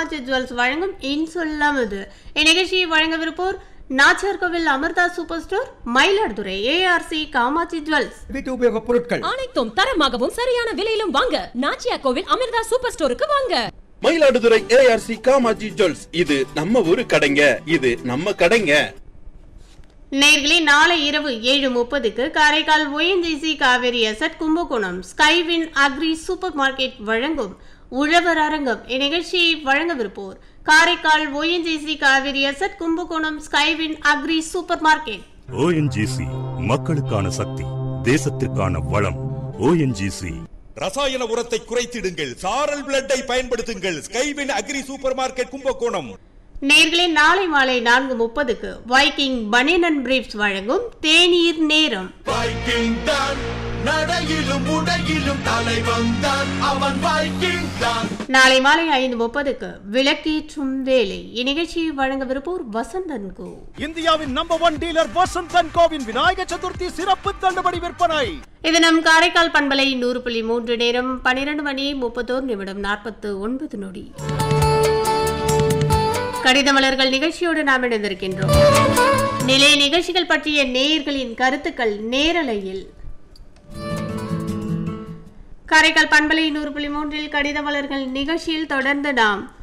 Kamakshi jewels வழங்கும் இன்சொல்லாமது இந்நிகழ்ச்சியை வழங்கவிருப்போர் Nachiyarkovil Amirtha super store Mayiladuthurai ARC Kamatchi jewels வீட்டு உபயோகப் பொருட்கள் அனைத்தும் தரமாகவும் சரியான விலையிலும் வாங்க நாச்சியா கோவில் அமிர்தா சூப்பர் ஸ்டோருக்கு வாங்க மயிலாடுதுறை ஏஆர்சி காமாஜி ஜுவல்ஸ் இது நம்ம ஊரு கடைங்க இது நம்ம கடைங்க நேர்களே நாளை இரவு ஏழு முப்பதுக்கு Karaikal ONGC Cauvery asset Kumbakonam Skywin agri super market வழங்கும் உழவர் அரங்கம் இந்நிகழ்ச்சியை வழங்கவிருப்போர் Karaikal ONGC Cauvery asset Kumbakonam Skywin agri super market ONGC மக்களுக்கான சக்தி தேசத்திற்கான வளம் ஓஎன்ஜிசி ரசாயன உரத்தை குறைத்திடுங்கள் சாரல் பிளட்டை பயன்படுத்துங்கள் Skywin agri super market Kumbakonam நேர்களே நாளை மாலை நான்கு முப்பதுக்கு வைக்கிங் பனியன் அண்ட் பிரீப்ஸ் வழங்கும் தேநீர் நேரம் வைக்கிங் தான் நடையிலும் உடையிலும் தலைவன் தான் அவன் வைக்கிங் தான் நாளை மாலை ஐந்து முப்பதுக்கு விளக்கேற்றும் வேலை இந்நிகழ்ச்சியை வழங்கவிருப்போர் வசந்தன் கோ இந்தியாவின் நம்பர் ஒன் டீலர் வசந்தன் கோவின் விநாயக சதுர்த்தி சிறப்பு தள்ளுபடி விற்பனை இது நம் காரைக்கால் பண்பலை நூறு புள்ளி மூன்று நேரம் பன்னிரண்டு மணி முப்பத்தோரு நிமிடம் நாற்பத்து ஒன்பது நொடி கடிதமலர்கள் நிகழ்ச்சியோடு நாம் இணைந்திருக்கின்றோம் நிலைய நிகழ்ச்சிகள் பற்றிய நேயர்களின் கருத்துக்கள் நேரலையில் காரைக்கால் பண்பலை நூறு புள்ளி மூன்றில் கடிதமலர்கள் நிகழ்ச்சியில் தொடர்ந்து நாம்